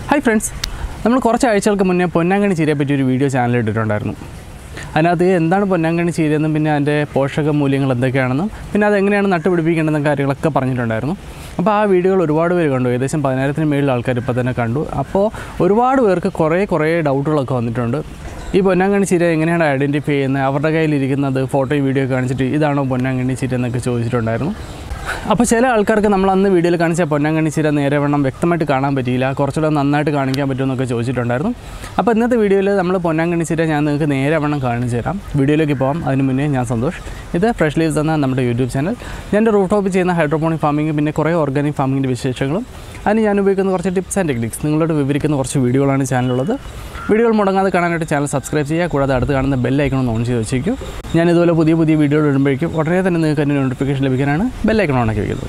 hi friends നമ്മൾ കുറച്ച് ആഴ്ചകൾക്ക് മുന്നേ പൊന്നാങ്കണ്ണി ചീരയെ പറ്റി ഒരു വീഡിയോ ചാനൽ ഇട്ടിട്ടുണ്ടായിരുന്നു അതിനകത്ത് എന്താണ് പൊന്നാങ്കണ്ണി ചീരയെന്നും പിന്നെ അതിൻ്റെ പോഷക മൂല്യങ്ങൾ എന്തൊക്കെയാണെന്നും പിന്നെ അത് എങ്ങനെയാണ് നട്ടുപിടിപ്പിക്കേണ്ടതെന്നും കാര്യങ്ങളൊക്കെ പറഞ്ഞിട്ടുണ്ടായിരുന്നു അപ്പോൾ ആ വീഡിയോകൾ ഒരുപാട് പേര് കണ്ടു ഏകദേശം പതിനായിരത്തിന് മേളിൽ ആൾക്കാർ ഇപ്പോൾ തന്നെ കണ്ടു അപ്പോൾ ഒരുപാട് പേർക്ക് കുറേ കുറേ ഡൗട്ടുകളൊക്കെ വന്നിട്ടുണ്ട് ഈ പൊന്നാങ്കണ്ണി ചീര എങ്ങനെയാണ് ഐഡൻറ്റിഫൈ ചെയ്യുന്നത് അവരുടെ കയ്യിലിരിക്കുന്നത് ഫോട്ടോയും വീഡിയോ കാണിച്ചിട്ട് ഇതാണോ പൊന്നാങ്കണ്ണി ചീര എന്നൊക്കെ ചോദിച്ചിട്ടുണ്ടായിരുന്നു അപ്പോൾ ചില ആൾക്കാർക്ക് നമ്മൾ അന്ന് വീഡിയോയിൽ കാണിച്ച പൊന്നാങ്കണ്ണി ചീര നേരെ വണ്ണം വ്യക്തമായിട്ട് കാണാൻ പറ്റിയില്ല കുറച്ചുകൂടെ നന്നായിട്ട് കാണിക്കാൻ പറ്റുമെന്നൊക്കെ ചോദിച്ചിട്ടുണ്ടായിരുന്നു അപ്പോൾ ഇന്നത്തെ വീഡിയോയിൽ നമ്മൾ പൊന്നാങ്കണ്ണി ചീര ഞാൻ നിങ്ങൾക്ക് നേരെ വണ്ണം കാണിച്ചു തരാം വീഡിയോയിലേക്ക് പോകാം അതിന് മുന്നേ ഞാൻ സന്തോഷ് ഇത് ഫ്രഷ് ലീവ്സ് എന്ന നമ്മുടെ യൂട്യൂബ് ചാനൽ ഞാൻ എൻ്റെ റൂഫ് ടോപ്പ് ചെയ്യുന്ന ഹൈഡ്രോപോണിക് ഫാമിംഗ് പിന്നെ കുറേ ഓർഗാനിക് ഫാമിങ്ങിൻ്റെ വിശേഷങ്ങളും അതിന് ഞാൻ ഉപയോഗിക്കുന്ന കുറച്ച് ടിപ്സ് ആൻഡ് ടെക്നിക്സ് നിങ്ങളോട് വിവരിക്കുന്ന കുറച്ച് വീഡിയോകളാണ് ചാനലുള്ളത് വീഡിയോകൾ മുടങ്ങാതെ കാണാനായിട്ട് ചാനൽ സബ്സ്ക്രൈബ് ചെയ്യുക കൂടാതെ അടുത്ത് കാണുന്ന ബെല്ലൈക്കൺ ഒന്ന് ഓൺ ചെയ്ത് വെച്ചേക്കും ഞാൻ ഇതുപോലെ പുതിയ പുതിയ വീഡിയോകൾ ഇടുമ്പോഴേക്കും ഉടനെ തന്നെ നിങ്ങൾക്ക് അതിൻ്റെ നോട്ടിഫിക്കേഷൻ ലഭിക്കാനാണ് ബെല്ലൈക്കൺ ഓണാക്കി വയ്ക്കുന്നത്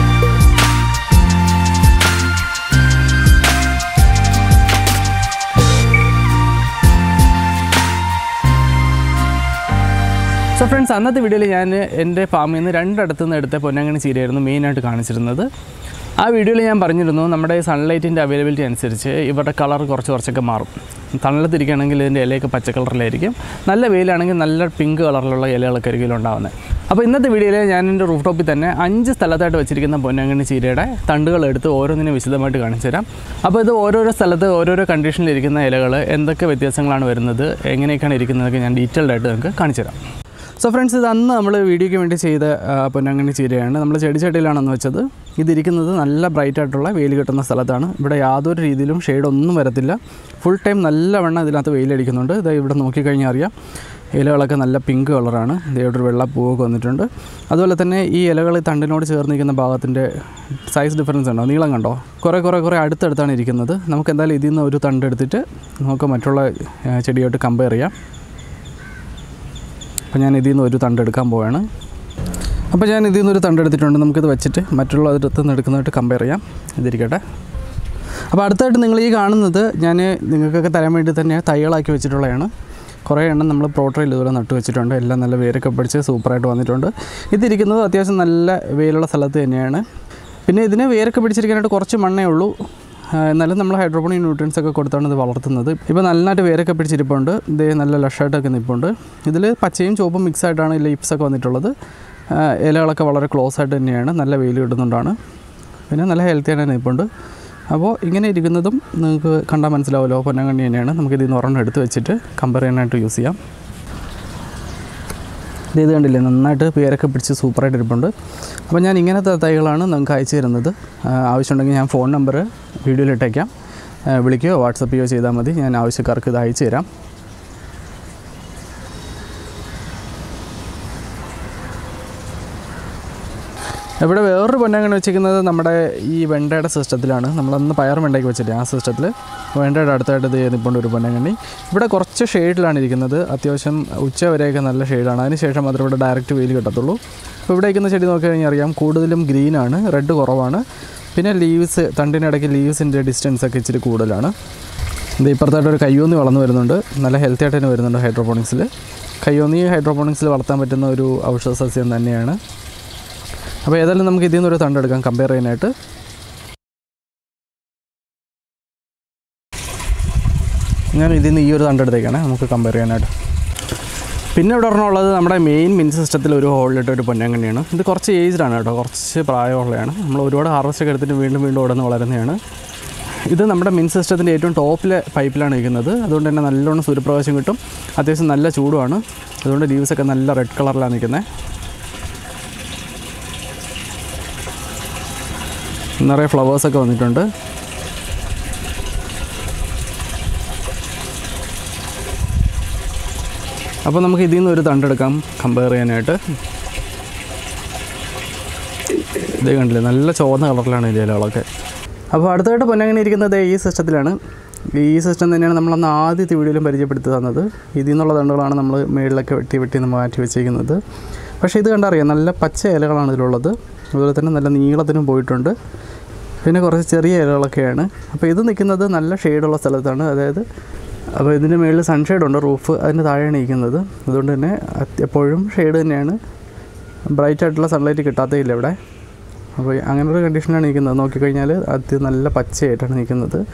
സോ ഫ്രണ്ട്സ് അന്നത്തെ വീഡിയോയിൽ ഞാൻ എൻ്റെ ഫാമിൽ നിന്ന് രണ്ടിടത്തു നിന്ന് എടുത്ത പൊന്നാങ്കണ്ണി ചീരയായിരുന്നു മെയിനായിട്ട് കാണിച്ചിരുന്നത് ആ വീഡിയോയിൽ ഞാൻ പറഞ്ഞിരുന്നു നമ്മുടെ സൺലൈറ്റിൻ്റെ അവൈലബിലിറ്റി അനുസരിച്ച് ഇവരുടെ കളർ കുറച്ച് കുറച്ചൊക്കെ മാറും തണലത്തിരിക്കുകയാണെങ്കിൽ ഇതിൻ്റെ ഇലയൊക്കെ പച്ച കളറിലായിരിക്കും നല്ല വെയിലാണെങ്കിൽ നല്ല പിങ്ക് കളറിലുള്ള ഇലകളൊക്കെ ആയിരിക്കും ഉണ്ടാകുന്നത് അപ്പോൾ ഇന്നത്തെ വീഡിയോയിൽ ഞാൻ എൻ്റെ റൂഫ് ടോപ്പിൽ തന്നെ അഞ്ച് സ്ഥലത്തായിട്ട് വെച്ചിരിക്കുന്ന പൊന്നാങ്കണ്ണി ചീരയുടെ തണ്ടുകൾ എടുത്ത് ഓരോന്നിനും വിശദമായിട്ട് കാണിച്ചു തരാം അപ്പോൾ ഇത് ഓരോരോ സ്ഥലത്ത് ഓരോരോ കണ്ടീഷനിലിരിക്കുന്ന ഇലകൾ എന്തൊക്കെ വ്യത്യാസങ്ങളാണ് വരുന്നത് എങ്ങനെയൊക്കെയാണ് ഇരിക്കുന്നതൊക്കെ ഞാൻ ഡീറ്റെയിൽഡ് ആയിട്ട് നിങ്ങൾക്ക് കാണിച്ചു തരാം സോ ഫ്രണ്ട്സ് ഇത് അന്ന് നമ്മൾ വീഡിയോയ്ക്ക് വേണ്ടി ചെയ്ത ആ, പൊന്നാങ്കണ്ണി ചീരയാണ് നമ്മൾ ചെടിച്ചട്ടിയിലാണെന്ന് വെച്ചത് ഇതിരിക്കുന്നത് നല്ല ബ്രൈറ്റ് ആയിട്ടുള്ള വെയിൽ കിട്ടുന്ന സ്ഥലത്താണ് ഇവിടെ യാതൊരു രീതിയിലും ഷെയ്ഡ് ഒന്നും വരത്തില്ല ഫുൾ ടൈം നല്ലവണ്ണം ഇതിനകത്ത് വെയിലടിക്കുന്നുണ്ട് ഇത് ഇവിടെ നോക്കിക്കഴിഞ്ഞാൽ അറിയാം ഇലകളൊക്കെ നല്ല പിങ്ക് കളറാണ് ഇവിടെ ഒരു വെള്ള പൂവൊക്കെ വന്നിട്ടുണ്ട് അതുപോലെ തന്നെ ഈ ഇലകൾ ഈ തണ്ടിനോട് ചേർന്നിരിക്കുന്ന ഭാഗത്തിൻ്റെ സൈസ് ഡിഫറൻസ് ഉണ്ടോ നീളം കണ്ടോ കുറേ കുറേ കുറേ അടുത്തടുത്താണ് ഇരിക്കുന്നത് നമുക്ക് എന്തായാലും ഇതിൽ നിന്ന് ഒരു തണ്ട് എടുത്തിട്ട് നമുക്ക് മറ്റുള്ള ആ, ചെടിയായിട്ട് കമ്പയർ ചെയ്യാം അപ്പോൾ ഞാൻ ഇതിൽ നിന്ന് ഒരു തണ്ട് എടുക്കാൻ പോവുകയാണ് അപ്പോൾ ഞാൻ ഇതിൽ നിന്ന് ഒരു തണ്ട് എടുത്തിട്ടുണ്ട് നമുക്കിത് വെച്ചിട്ട് മറ്റുള്ള അതിനകത്ത് നിന്ന് എടുക്കുന്നതായിട്ട് കമ്പയർ ചെയ്യാം ഇതിരിക്കട്ടെ അപ്പോൾ അടുത്തായിട്ട് നിങ്ങൾ ഈ കാണുന്നത് ഞാൻ നിങ്ങൾക്കൊക്കെ തരാൻ വേണ്ടി തന്നെ തൈകളാക്കി വെച്ചിട്ടുള്ളതാണ് കുറേ എണ്ണം നമ്മൾ പ്രോട്ടറയിൽ ഇതുപോലെ നട്ട് വെച്ചിട്ടുണ്ട് എല്ലാം നല്ല വേരൊക്കെ പിടിച്ച് സൂപ്പറായിട്ട് വന്നിട്ടുണ്ട് ഇതിരിക്കുന്നത് അത്യാവശ്യം നല്ല വെയിലുള്ള സ്ഥലത്ത് തന്നെയാണ് പിന്നെ ഇതിന് വേരൊക്കെ പിടിച്ചിരിക്കാനായിട്ട് കുറച്ച് മണ്ണേ ഉള്ളൂ ആ, എന്നാലും നമ്മൾ ഹൈഡ്രോപോണിക് ന്യൂട്രിയൻസ് ഒക്കെ കൊടുത്താണ് ഇത് വളർത്തുന്നത് ഇപ്പോൾ നല്ലതായിട്ട് വേരൊക്കെ പിടിച്ചിരിപ്പുണ്ട് ഇത് നല്ല ലഷായിട്ടൊക്കെ നിൽപ്പുണ്ട് ഇതിൽ പച്ചയും ചുവപ്പും മിക്സ് ആയിട്ടാണ് ഈ ലീപ്സ് ഒക്കെ വന്നിട്ടുള്ളത് ആ, ഇലകളൊക്കെ വളരെ ക്ലോസ് ആയിട്ട് തന്നെയാണ് നല്ല വെയിൽ കിട്ടുന്നുണ്ടാണ് പിന്നെ നല്ല ഹെൽത്തി ആയിട്ട് നിൽപ്പുണ്ട് അപ്പോൾ ഇങ്ങനെ ഇരിക്കുന്നതും നിങ്ങൾക്ക് കണ്ടാൽ മനസ്സിലാവുമല്ലോ പൊന്നങ്കണ്ണി തന്നെയാണ് നമുക്ക് ഇതിൽ നിന്ന് ഒരെണ്ണം എടുത്ത് വെച്ചിട്ട് കമ്പയർ ചെയ്യാനായിട്ട് യൂസ് ചെയ്യാം ഇത് ഇത് കണ്ടില്ലേ നന്നായിട്ട് പേരൊക്കെ പിടിച്ച് സൂപ്പറായിട്ട് ഇരിപ്പുണ്ട് അപ്പോൾ ഞാൻ ഇങ്ങനത്തെ തൈകളാണ് നിങ്ങൾക്ക് അയച്ചു തരുന്നത് ആ, ആവശ്യമുണ്ടെങ്കിൽ ഞാൻ ഫോൺ നമ്പർ വീഡിയോയിൽ ഇട്ടേക്കാം ആ, വിളിക്കുകയോ വാട്സപ്പ് ചെയ്യുകയോ ചെയ്താൽ മതി ഞാൻ ആവശ്യക്കാർക്ക് ഇത് അയച്ചു തരാം ഇവിടെ വേറൊരു പൊന്നാങ്കണ്ണി വെച്ചിരിക്കുന്നത് നമ്മുടെ ഈ വെണ്ടയുടെ സിസ്റ്റത്തിലാണ് നമ്മളന്ന് പയർ വെണ്ടയ്ക്ക് വെച്ചിട്ട് ആ സിസ്റ്റത്തിൽ വെണ്ടയുടെ അടുത്തായിട്ട് ഇത് നിൽപ്പുണ്ട് ഒരു പൊന്നാങ്കണ്ണി ഇവിടെ കുറച്ച് ഷെയ്ഡിലാണ് ഇരിക്കുന്നത് അത്യാവശ്യം ഉച്ച വരെയൊക്കെ നല്ല ഷെയ്ഡാണ് അതിന് ശേഷം മാത്രമേ ഇവിടെ ഡയറക്റ്റ് വെയിൽ കിട്ടത്തുള്ളൂ അപ്പോൾ ഇവിടെ ഇരിക്കുന്ന ചെടി നോക്കി കഴിഞ്ഞാൽ അറിയാം കൂടുതലും ഗ്രീനാണ് റെഡ് കുറവാണ് പിന്നെ ലീവ്സ് തണ്ടിനിടയ്ക്ക് ലീവ്സിൻ്റെ ഡിസ്റ്റൻസ് ഒക്കെ ഇച്ചിരി കൂടുതലാണ് ഇത് ഇപ്പുറത്തായിട്ട് ഒരു കയ്യോന്നി വളർന്നു വരുന്നുണ്ട് നല്ല ഹെൽത്തി ആയിട്ട് തന്നെ വരുന്നുണ്ട് ഹൈഡ്രോപോണിക്സിൽ കയ്യോന്നി ഹൈഡ്രോപോണിക്സിൽ വളർത്താൻ പറ്റുന്ന ഒരു ഔഷധ സസ്യം തന്നെയാണ് അപ്പോൾ ഏതായാലും നമുക്ക് ഇതിൽ നിന്നൊരു തണ്ടെടുക്കാം കമ്പയർ ചെയ്യാനായിട്ട് ഞാൻ ഇതിൽ നിന്ന് ഈ ഒരു തണ്ടെടുത്തേക്കാണ് നമുക്ക് കമ്പയർ ചെയ്യാനായിട്ട് പിന്നെ ഇവിടെ ഒരെണ്ണമുള്ളത് നമ്മുടെ മെയിൻ മിൻ സിസ്റ്റത്തിൽ ഒരു ഹോളിലിട്ട ഒരു പൊന്നാങ്കണ്ണിയാണ് ഇത് കുറച്ച് ഏജ്ഡ് ആണ് കേട്ടോ കുറച്ച് പ്രായമുള്ളതാണ് നമ്മൾ ഒരുപാട് ഹാർവസ്റ്റ് ഒക്കെ എടുത്തിട്ട് വീണ്ടും വീണ്ടും ഉടന്ന് വളരുന്നതാണ് ഇത് നമ്മുടെ മിൻ സിസ്റ്റത്തിൻ്റെ ഏറ്റവും ടോപ്പിലെ പൈപ്പിലാണ് ഇരിക്കുന്നത് അതുകൊണ്ട് തന്നെ നല്ലോണം സൂര്യപ്രകാശം കിട്ടും അത്യാവശ്യം നല്ല ചൂടുമാണ് അതുകൊണ്ട് ലീവ്സ് ഒക്കെ നല്ല റെഡ് കളറിലാണ് നിൽക്കുന്നത് നിറയെ ഫ്ലവേഴ്സൊക്കെ വന്നിട്ടുണ്ട് അപ്പോൾ നമുക്ക് ഇതിൽ നിന്ന് ഒരു തണ്ടെടുക്കാം കമ്പയർ ചെയ്യാനായിട്ട് ഇത് കണ്ടില്ലേ നല്ല ചുവന്ന കളറിലാണ് ഈ ഇലകളൊക്കെ അപ്പോൾ അടുത്തായിട്ട് പൊന്നങ്ങനെ ഇരിക്കുന്നത് ഈ സിസ്റ്റത്തിലാണ് ഈ സിസ്റ്റം തന്നെയാണ് നമ്മളന്ന് ആദ്യത്തെ വീഡിയോയിലും പരിചയപ്പെടുത്തി തന്നത് ഇതിൽ നിന്നുള്ള തണ്ടുകളാണ് നമ്മൾ മേളിലൊക്കെ വെട്ടി വെട്ടി നമ്മൾ മാറ്റി വെച്ചിരിക്കുന്നത് പക്ഷേ ഇത് കണ്ടറിയാം നല്ല പച്ച ഇലകളാണ് ഇതിലുള്ളത് അതുപോലെ തന്നെ നല്ല നീളത്തിനും പോയിട്ടുണ്ട് പിന്നെ കുറച്ച് ചെറിയ ഇലകളൊക്കെയാണ് അപ്പോൾ ഇത് നിൽക്കുന്നത് നല്ല ഷെയ്ഡുള്ള സ്ഥലത്താണ് അതായത് അപ്പോൾ ഇതിൻ്റെ മുകളിൽ സൺഷെയ്ഡ് ഉണ്ട് റൂഫ് അതിന് താഴെയാണ് ഇരിക്കുന്നത് അതുകൊണ്ട് തന്നെ അത് എപ്പോഴും ഷെയ്ഡ് തന്നെയാണ് ബ്രൈറ്റ് ആയിട്ടുള്ള സൺലൈറ്റ് കിട്ടാത്തേയില്ല ഇവിടെ അപ്പോൾ അങ്ങനെ ഒരു കണ്ടീഷനിലാണ് നിൽക്കുന്നത് നോക്കിക്കഴിഞ്ഞാൽ അത് നല്ല പച്ചയായിട്ടാണ് നിൽക്കുന്നത്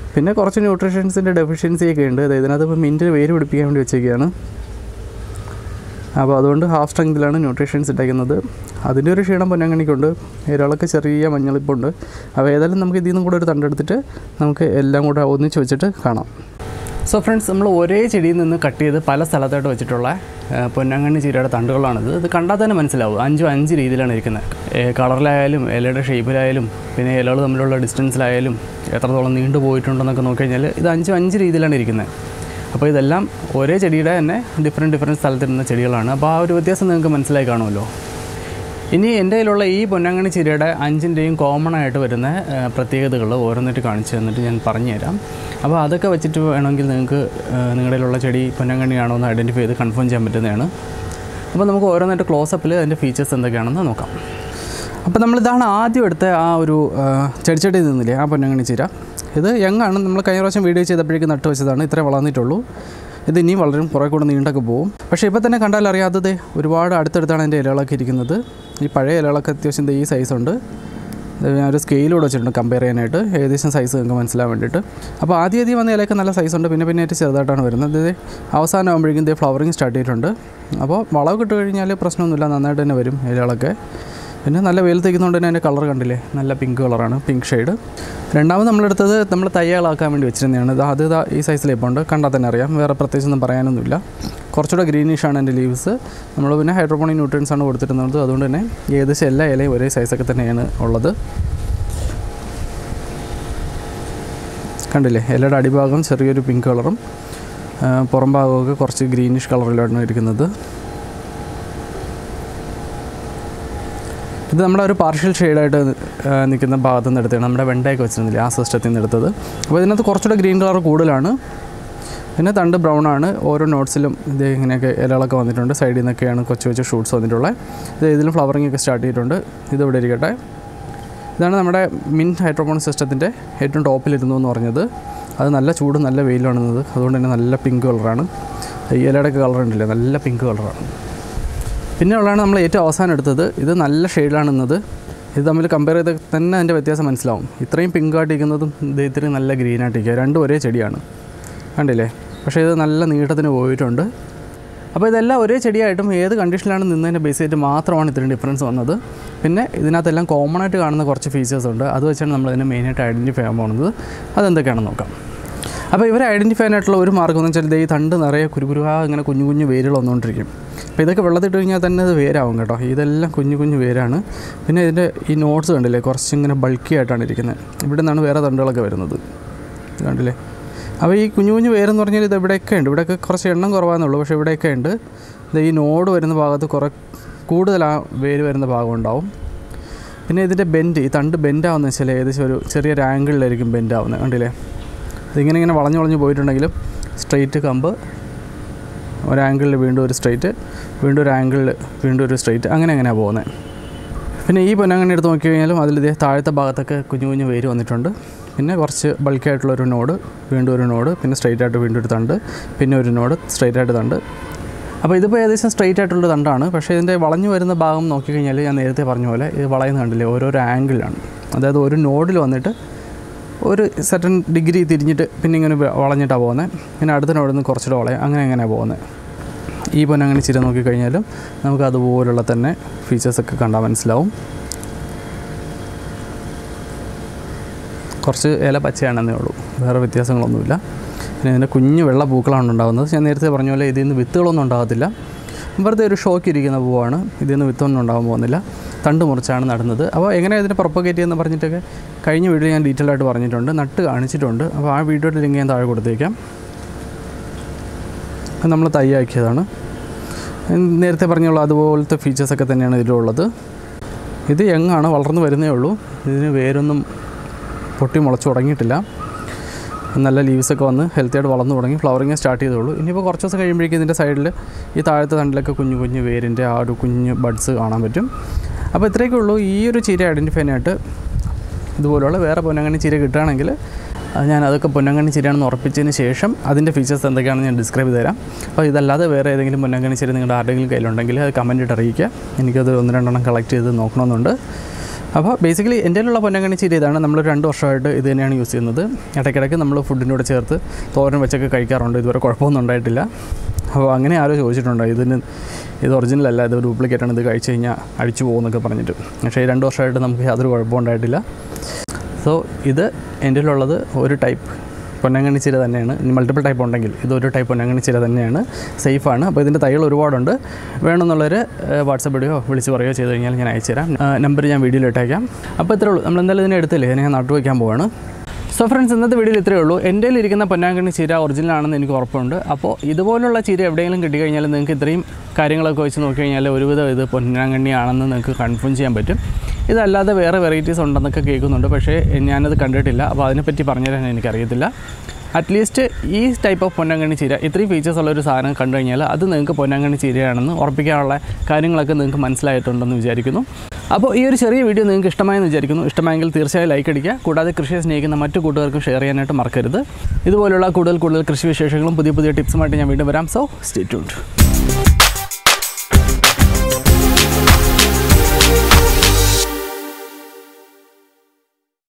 പിന്നെ കുറച്ച് ന്യൂട്രീഷൻസിൻ്റെ ഡെഫിഷ്യൻസി ഒക്കെ ഉണ്ട് അതായത് ഇതിനകത്ത് ഇപ്പോൾ മിൻറ്റ് വേര് പിടിപ്പിക്കാൻ വേണ്ടി വെച്ചേക്കുകയാണ് അപ്പോൾ അതുകൊണ്ട് ഹാഫ് സ്ട്രെങ്തിലാണ് ന്യൂട്രീഷൻസ് ഇട്ടേക്കുന്നത് അതിൻ്റെ ഒരു ക്ഷീണം പൊന്നങ്ങണിക്കുണ്ട് ഇരളൊക്കെ ചെറിയ മഞ്ഞളിപ്പുണ്ട് അപ്പോൾ ഏതായാലും നമുക്ക് ഇതിൽ നിന്നും കൂടെ ഒരു തണ്ടെടുത്തിട്ട് നമുക്ക് എല്ലാം കൂടെ ഒന്നിച്ച് വെച്ചിട്ട് കാണാം സോ ഫ്രണ്ട്സ് നമ്മൾ ഒരേ ചെടിയിൽ നിന്ന് കട്ട് ചെയ്ത് പല സ്ഥലത്തായിട്ട് വെച്ചിട്ടുള്ള ആ, പൊന്നങ്ങണ്ണി ചീരയുടെ തണ്ടുകളാണിത് ഇത് കണ്ടാൽ തന്നെ മനസ്സിലാവും അഞ്ചും അഞ്ച് രീതിയിലാണ് ഇരിക്കുന്നത് കളറിലായാലും ഇലയുടെ ഷേപ്പിലായാലും പിന്നെ ഇലകൾ തമ്മിലുള്ള ഡിസ്റ്റൻസിലായാലും എത്രത്തോളം നീണ്ടു പോയിട്ടുണ്ടെന്നൊക്കെ നോക്കിക്കഴിഞ്ഞാൽ ഇത് അഞ്ചും അഞ്ച് രീതിയിലാണ് ഇരിക്കുന്നത് അപ്പോൾ ഇതെല്ലാം ഒരേ ചെടിയുടെ തന്നെ ഡിഫറെൻറ്റ് ഡിഫറെൻറ്റ് സ്ഥലത്തിരുന്ന ചെടികളാണ് അപ്പോൾ ആ ഒരു വ്യത്യാസം നിങ്ങൾക്ക് മനസ്സിലായി കാണുമല്ലോ ഇനി എൻ്റെ കയ്യിലുള്ള ഈ പൊന്നാങ്കണ്ണി ചീരയുടെ അഞ്ചിൻ്റെയും കോമൺ ആയിട്ട് വരുന്ന ആ, പ്രത്യേകതകൾ ഓരോന്നിട്ട് കാണിച്ചു തന്നിട്ട് ഞാൻ പറഞ്ഞു തരാം അപ്പോൾ അതൊക്കെ വെച്ചിട്ട് വേണമെങ്കിൽ നിങ്ങൾക്ക് ആ, നിങ്ങളുടെ കയ്യിലുള്ള ചെടി പൊന്നാങ്കണ്ണിയാണോ എന്ന് ഐഡൻറ്റിഫൈ ചെയ്ത് കൺഫേം ചെയ്യാൻ പറ്റുന്നതാണ് അപ്പോൾ നമുക്ക് ഓരോന്നായിട്ട് ക്ലോസപ്പിൽ അതിൻ്റെ ഫീച്ചേഴ്സ് എന്തൊക്കെയാണെന്ന് നോക്കാം അപ്പോൾ നമ്മളിതാണ് ആദ്യം എടുത്ത ആ ഒരു ആ, ചെടിച്ചട്ടി നിന്നില്ലേ ആ പൊന്നാങ്കണ്ണി ചീര ഇത് യങ്ങാണ് നമ്മൾ കഴിഞ്ഞ പ്രാവശ്യം വീഡിയോ ചെയ്തപ്പോഴേക്കും നട്ട് വെച്ചതാണ് ഇത്രേ വളർന്നിട്ടുള്ളൂ ഇത് ഇനിയും വളരും കുറേ കൂടെ നീണ്ടൊക്കെ പോകും പക്ഷേ ഇപ്പോൾ തന്നെ കണ്ടാൽ അറിയാത്തത് ഒരുപാട് അടുത്തടുത്താണ് എൻ്റെ ഇലകളൊക്കെ ഇരിക്കുന്നത് ഈ പഴയ ഇലകളൊക്കെ അത്യാവശ്യം ദേ ഈ സൈസുണ്ട് ഇത് ഞാനൊരു സ്കെയിലൂടെ വെച്ചിട്ടുണ്ട് കമ്പയർ ചെയ്യാനായിട്ട് ഏകദേശം സൈസ് നിങ്ങൾക്ക് മനസ്സിലാൻ വേണ്ടിയിട്ട് അപ്പോൾ ആദ്യം ആദ്യം വന്ന ഇലയൊക്കെ നല്ല സൈസ് ഉണ്ട് പിന്നെ പിന്നെ ആയിട്ട് ചെറുതായിട്ടാണ് വരുന്നത് ഇത് അവസാനം ആകുമ്പോഴേക്കും ഇതേ ഫ്ലവറിങ് സ്റ്റാർട്ട് ചെയ്തിട്ടുണ്ട് അപ്പോൾ വളവ് കിട്ടു കഴിഞ്ഞാൽ പ്രശ്നമൊന്നുമില്ല നന്നായിട്ട് തന്നെ വരും ഇലകളൊക്കെ പിന്നെ നല്ല വെയിൽ തേക്കുന്നതുകൊണ്ട് തന്നെ അതിൻ്റെ കളർ കണ്ടില്ലേ നല്ല പിങ്ക് കളറാണ് പിങ്ക് ഷെയ്ഡ് രണ്ടാമത് നമ്മളെടുത്തത് നമ്മൾ തയ്യാളാക്കാൻ വേണ്ടി വെച്ചിരുന്നതാണ് ഇത് അത് ഇതാ ഈ സൈസിൽ ഇപ്പോൾ ഉണ്ട് കണ്ടാൽ തന്നെ അറിയാം വേറെ പ്രത്യേകിച്ചൊന്നും പറയാനൊന്നുമില്ല കുറച്ചുകൂടെ ഗ്രീനിഷാണ് എൻ്റെ ലീവ്സ് നമ്മൾ പിന്നെ ഹൈഡ്രോപോണിക് ന്യൂട്രിയൻസ് ആണ് കൊടുത്തിരുന്നത് അതുകൊണ്ട് തന്നെ ഏകദേശം എല്ലാ ഇലയും ഒരേ സൈസൊക്കെ തന്നെയാണ് ഉള്ളത് കണ്ടില്ലേ ഇലയുടെ അടിഭാഗം ചെറിയൊരു പിങ്ക് കളറും ആ, പുറം ഭാഗമൊക്കെ കുറച്ച് ഗ്രീനിഷ് കളറിലാണ് ഇരിക്കുന്നത് ഇത് നമ്മുടെ ഒരു പാർഷ്യൽ ഷെയ്ഡായിട്ട് നിൽക്കുന്ന ഭാഗത്ത് നിന്ന് എടുത്തതാണ് നമ്മുടെ വെണ്ടയൊക്കെ വെച്ചിരുന്നില്ല ആ സിസ്റ്റത്തിൽ നിന്ന് എടുത്തത് അപ്പോൾ ഇതിനകത്ത് കുറച്ചുകൂടെ ഗ്രീൻ കളർ കൂടുതലാണ് പിന്നെ തണ്ട് ബ്രൗൺ ആണ് ഓരോ നോട്ട്സിലും ഇത് ഇങ്ങനെയൊക്കെ ഇലകളൊക്കെ വന്നിട്ടുണ്ട് സൈഡിൽ നിന്നൊക്കെയാണ് കൊച്ചു കൊച്ചു ഷൂട്ട്സ് വന്നിട്ടുള്ളത് ഇത് ഇതിലും ഫ്ലവറിംഗ് ഒക്കെ സ്റ്റാർട്ട് ചെയ്തിട്ടുണ്ട് ഇത് ഇവിടെ ഇരിക്കട്ടെ ഇതാണ് നമ്മുടെ മിൻ ഹൈഡ്രോപോണിക് സിസ്റ്റത്തിൻ്റെ ഏറ്റവും ടോപ്പിലിരുന്നു എന്ന് പറഞ്ഞത് അത് നല്ല ചൂട് നല്ല വെയിലാണുന്നത് അതുകൊണ്ട് തന്നെ നല്ല പിങ്ക് കളറാണ് ഈ ഇലയുടെ കളർ ഉണ്ടല്ലേ നല്ല പിങ്ക് കളറാണ് പിന്നെ ഉള്ളതാണ് നമ്മൾ ഏറ്റവും അവസാനം എടുത്തത് ഇത് നല്ല ഷെയ്ഡാണ് ഇന്നത് ഇത് തമ്മിൽ കമ്പയർ ചെയ്ത് തന്നെ അതിൻ്റെ വ്യത്യാസം മനസ്സിലാവും ഇത്രയും പിങ്ക് ആയിട്ടിരിക്കുന്നതും ഇത് ഇത്രയും നല്ല ഗ്രീൻ ആയിട്ടിരിക്കുക രണ്ടും ഒരേ ചെടിയാണ് കണ്ടില്ലേ പക്ഷേ ഇത് നല്ല നീട്ടത്തിന് പോയിട്ടുണ്ട് അപ്പോൾ ഇതെല്ലാം ഒരേ ചെടിയായിട്ടും ഏത് കണ്ടീഷനിലാണ് നിന്നതിൻ്റെ ബേസ് ചെയ്തിട്ട് മാത്രമാണ് ഇത്രയും ഡിഫറൻസ് വന്നത് പിന്നെ ഇതിനകത്തെല്ലാം കോമൺ ആയിട്ട് കാണുന്ന കുറച്ച് ഫീച്ചേഴ്സ് ഉണ്ട് അത് വെച്ചാണ് നമ്മൾ ഇതിനെ മെയിനായിട്ട് ഐഡൻറ്റിഫൈ ചെയ്യാൻ പോകുന്നത് അതെന്തൊക്കെയാണെന്ന് നോക്കാം അപ്പോൾ ഇവരെ ഐഡൻറ്റിഫൈ ആയിട്ടുള്ള ഒരു മാർഗ്ഗം എന്ന് വെച്ചാൽ ദേ ഈ തണ്ട് നിറയെ കുരുകുരുവാ ഇങ്ങനെ കുഞ്ഞു കുഞ്ഞു വേരുകൾ വന്നുകൊണ്ടിരിക്കും അപ്പോൾ ഇതൊക്കെ വെള്ളത്തിട്ട് കഴിഞ്ഞാൽ തന്നെ ഇത് വേരാവും കേട്ടോ ഇതെല്ലാം കുഞ്ഞു കുഞ്ഞു വേരാണ് പിന്നെ ഇതിൻ്റെ ഈ നോട്ട്സ് കണ്ടില്ലേ കുറച്ചിങ്ങനെ ബൾക്കി ആയിട്ടാണ് ഇരിക്കുന്നത് ഇവിടെ നിന്നാണ് വേറെ തണ്ടുകളൊക്കെ വരുന്നത് ഇത് കണ്ടില്ലേ അപ്പോൾ ഈ കുഞ്ഞു കുഞ്ഞു വേരെന്ന് പറഞ്ഞാൽ ഇത് ഇവിടെയൊക്കെ ഉണ്ട് ഇവിടെയൊക്കെ കുറച്ച് എണ്ണം കുറവാണെന്നുള്ളൂ പക്ഷേ ഇവിടെയൊക്കെ ഉണ്ട് ഇത് ഈ നോഡ് വരുന്ന ഭാഗത്ത് കുറേ കൂടുതൽ ആ വേര് വരുന്ന ഭാഗം ഉണ്ടാവും പിന്നെ ഇതിൻ്റെ ബെൻഡ് ഈ തണ്ട് ബെൻഡാവുന്ന വെച്ചാൽ ഏകദേശം ഒരു ചെറിയൊരു ആംഗിളിലായിരിക്കും ബെൻഡാവുന്നത് കണ്ടില്ലേ ഇതിങ്ങനെ ഇങ്ങനെ വളഞ്ഞു വളഞ്ഞ് പോയിട്ടുണ്ടെങ്കിലും സ്ട്രെയിറ്റ് കമ്പ് ഒരു ആംഗിളിൽ വീണ്ടും ഒരു സ്ട്രെയിറ്റ് വീണ്ടും ഒരു ആംഗിളിൽ വീണ്ടും ഒരു സ്ട്രെയിറ്റ് അങ്ങനെ അങ്ങനെയാണ് പോകുന്നത് പിന്നെ ഈ പൊന്നങ്ങനെ എടുത്ത് നോക്കി കഴിഞ്ഞാലും അതിൽ ഇതേ താഴത്തെ ഭാഗത്തൊക്കെ കുഞ്ഞു കുഞ്ഞു വേര് വന്നിട്ടുണ്ട് പിന്നെ കുറച്ച് ബൾക്കായിട്ടുള്ള ഒരു നോഡ് വീണ്ടും ഒരു നോഡ് പിന്നെ സ്ട്രെയിറ്റ് ആയിട്ട് വീണ്ടും ഒരു തണ്ട് പിന്നെ ഒരു നോഡ് സ്ട്രെയിറ്റ് ആയിട്ട് തണ്ട് അപ്പോൾ ഇതിപ്പോൾ ഏകദേശം സ്ട്രെയിറ്റ് ആയിട്ടുള്ള തണ്ടാണ് പക്ഷേ ഇതിൻ്റെ വളഞ്ഞു വരുന്ന ഭാഗം നോക്കിക്കഴിഞ്ഞാൽ ഞാൻ നേരത്തെ പറഞ്ഞ പോലെ ഇത് വളയുന്ന കണ്ടില്ലേ ഓരോരോ ആംഗിളിലാണ് അതായത് ഒരു നോഡിൽ വന്നിട്ട് ഒരു സെറ്റൻ ഡിഗ്രി തിരിഞ്ഞിട്ട് പിന്നെ ഇങ്ങനെ വ- വളഞ്ഞിട്ടാണ് പോകുന്നത് പിന്നെ അടുത്ത നോഡിൽ നിന്ന് കുറച്ചുകൂടെ വളയും അങ്ങനെ അങ്ങനെയാണ് പോകുന്നത് ഈ പൊന്നങ്ങനെ ചിര നോക്കിക്കഴിഞ്ഞാലും നമുക്ക് അതുപോലുള്ള തന്നെ ഫീച്ചേഴ്സൊക്കെ കണ്ടാൽ മനസ്സിലാവും കുറച്ച് ഇല പച്ചയാണെന്നേ ഉള്ളൂ വേറെ വ്യത്യാസങ്ങളൊന്നുമില്ല പിന്നെ ഇതിൻ്റെ കുഞ്ഞു വെള്ള പൂക്കളാണ് ഉണ്ടാകുന്നത് ഞാൻ നേരത്തെ പറഞ്ഞ പോലെ ഇതിൽ നിന്ന് വിത്തുകളൊന്നും ഉണ്ടാകത്തില്ല വെറുതെ ഒരു ഷോക്ക് ഇരിക്കുന്ന പൂവാണ് ഇതിൽ നിന്ന് വിത്തൊന്നും ഉണ്ടാകാൻ പോകുന്നില്ല തണ്ട് മുറിച്ചാണ് നടുന്നത് അപ്പോൾ എങ്ങനെ ഇതിനെ പ്രൊപ്പഗേറ്റ് ചെയ്യുന്ന പറഞ്ഞിട്ടൊക്കെ കഴിഞ്ഞ വീഡിയോ ഞാൻ ഡീറ്റെയിൽ ആയിട്ട് പറഞ്ഞിട്ടുണ്ട് നട്ട് കാണിച്ചിട്ടുണ്ട് അപ്പോൾ ആ വീഡിയോയുടെ ലിങ്ക് ഞാൻ താഴെ കൊടുത്തേക്കാം അത് നമ്മൾ തയ്യാക്കിയതാണ് നേരത്തെ പറഞ്ഞുള്ള അതുപോലത്തെ ഫീച്ചേഴ്സൊക്കെ തന്നെയാണ് ഇതിലുള്ളത് ഇത് യങ്ങാണ് വളർന്നു വരുന്നേ ഉള്ളൂ ഇതിന് വേരൊന്നും പൊട്ടി മുളച്ച് തുടങ്ങിയിട്ടില്ല നല്ല ലീവ്സൊക്കെ വന്ന് ഹെൽത്തി ആയിട്ട് വളർന്നു തുടങ്ങി ഫ്ലവറിങ് സ്റ്റാർട്ട് ചെയ്തോളൂ ഇനിയിപ്പോൾ കുറച്ച് ദിവസം കഴിയുമ്പോഴേക്കും ഇതിൻ്റെ സൈഡിൽ ഈ താഴത്തെ തണ്ടിലൊക്കെ കുഞ്ഞു കുഞ്ഞു വേരിൻ്റെ ആ ഒരു കുഞ്ഞു ബഡ്സ് കാണാൻ പറ്റും അപ്പോൾ ഇത്രയൊക്കെ ഉള്ളൂ ഈ ഒരു ചീര ഐഡൻറ്റിഫൈ ചെയ്യാനായിട്ട് ഇതുപോലുള്ള വേറെ പൊന്നങ്ങണ്ണി ചീര കിട്ടുകയാണെങ്കിൽ അത് ഞാൻ അതൊക്കെ പൊന്നങ്ങണ്ണി ചീരയാണെന്ന് ഉറപ്പിച്ചതിന് ശേഷം അതിൻ്റെ ഫീച്ചേഴ്സ് എന്തൊക്കെയാണെന്ന് ഞാൻ ഡിസ്ക്രൈബ് ചെയ്ത് തരാം അപ്പോൾ ഇതല്ലാതെ വേറെ ഏതെങ്കിലും പൊന്നങ്ങണ്ണി ചീര നിങ്ങളുടെ ആരുടെയെങ്കിലും കയ്യിലുണ്ടെങ്കിൽ അത് കമൻറ്റ് ഇട്ട് അറിയിക്കുക എനിക്കത് ഒന്ന് രണ്ടെണ്ണം കളക്ട് ചെയ്ത് നോക്കണമെന്നുണ്ട് അപ്പോൾ ബേസിക്കലി എൻ്റെ കയ്യിലുള്ള പൊന്നങ്കണ്ണി ചീര ഇതാണ് നമ്മൾ രണ്ട് വർഷമായിട്ട് ഇത് തന്നെയാണ് യൂസ് ചെയ്യുന്നത് ഇടയ്ക്കിടയ്ക്ക് നമ്മൾ ഫുഡിൻ്റെ കൂടെ ചേർത്ത് തോരൻ വെച്ചൊക്കെ കഴിക്കാറുണ്ട് ഇതുവരെ കുഴപ്പമൊന്നും ഉണ്ടായിട്ടില്ല അപ്പോൾ അങ്ങനെ ആരോ ചോദിച്ചിട്ടുണ്ടോ ഇതിന് ഇത് ഒറിജിനൽ അല്ല ഇത് ഡ്യൂപ്ലിക്കേറ്റ് ആണ് ഇത് കഴിച്ച് കഴിഞ്ഞാൽ അടിച്ചു പോകുമെന്നൊക്കെ പറഞ്ഞിട്ട് പക്ഷേ ഈ രണ്ട് വർഷമായിട്ട് നമുക്ക് യാതൊരു കുഴപ്പവും ഉണ്ടായിട്ടില്ല സോ ഇത് എൻ്റെ ഉള്ളത് ഒരു ടൈപ്പ് പൊന്നങ്ങണ്ണി ചീര തന്നെയാണ് ഇനി മൾട്ടിപ്പിൾ ടൈപ്പ് ഉണ്ടെങ്കിൽ ഇതൊരു ടൈപ്പ് പൊന്നങ്ങണ്ണി ചീര തന്നെയാണ് സേഫാണ് അപ്പോൾ ഇതിൻ്റെ തൈകൾ ഒരുപാടുണ്ട് വേണമെന്നുള്ളവർ വാട്സപ്പ് ഇടുകയോ വിളിച്ച് പറയുകയോ ചെയ്ത് കഴിഞ്ഞാൽ ഞാൻ അയച്ചുതരാം നമ്പർ ഞാൻ വീഡിയോയിൽ ഇട്ടേക്കാം അപ്പോൾ ഇത്രേ ഉള്ളൂ നമ്മൾ എന്തായാലും ഇതിനെ എടുത്തില്ലേ ഇതിനെ ഞാൻ നട്ടു വയ്ക്കാൻ പോവാണ് സോ ഫ്രണ്ട്സ് ഇന്നത്തെ വീഡിയോയിൽ ഇത്രയേ ഉള്ളൂ എൻ്റെ ഇരിക്കുന്ന പൊന്നാങ്കണ്ണി ചീര ഒറിജിനൽ ആണെന്ന് എനിക്ക് ഉറപ്പുണ്ട് അപ്പോൾ ഇതുപോലുള്ള ചീര എവിടെയെങ്കിലും കിട്ടിക്കഴിഞ്ഞാൽ നിങ്ങൾക്ക് ഇത്രയും കാര്യങ്ങളൊക്കെ വെച്ച് നോക്കിക്കഴിഞ്ഞാൽ ഒരുവിധം ഇത് പൊന്നാങ്കണ്ണി ആണെന്ന് നിങ്ങൾക്ക് കൺഫേം ചെയ്യാൻ പറ്റും ഇതല്ലാതെ വേറെ വെറൈറ്റീസ് ഉണ്ടെന്നൊക്കെ കേൾക്കുന്നുണ്ട് പക്ഷേ ഞാനത് കണ്ടിട്ടില്ല അപ്പോൾ അതിനെപ്പറ്റി പറഞ്ഞുതരാൻ എനിക്കറിയത്തില്ല അറ്റ്ലീസ്റ്റ് ഈ ടൈപ്പ് ഓഫ് പൊന്നാങ്കണ്ണി ചീര ഇത്രയും ഫീച്ചേഴ്സ് ഉള്ള ഒരു സാധനം കണ്ടു കഴിഞ്ഞാൽ അത് നിങ്ങൾക്ക് പൊന്നാങ്കണ്ണി ചീരയാണെന്ന് ഉറപ്പിക്കാനുള്ള കാര്യങ്ങളൊക്കെ നിങ്ങൾക്ക് മനസ്സിലായിട്ടുണ്ടെന്ന് വിചാരിക്കുന്നു അപ്പോൾ ഈ ഒരു ചെറിയ വീഡിയോ നിങ്ങൾക്ക് ഇഷ്ടമായെന്ന് വിചാരിക്കുന്നു ഇഷ്ടമായെങ്കിൽ തീർച്ചയായും ലൈക്ക് അടിക്കുക കൂടാതെ കൃഷിയെ സ്നേഹിക്കുന്ന മറ്റു കൂട്ടുകാർക്കും ഷെയർ ചെയ്യാനായിട്ട് മറക്കരുത് ഇതുപോലുള്ള കൂടുതൽ കൂടുതൽ കൃഷി വിശേഷങ്ങളും പുതിയ പുതിയ ടിപ്സുമായിട്ട് ഞാൻ വീണ്ടും വരാം സോ സ്റ്റേ ട്യൂൺഡ്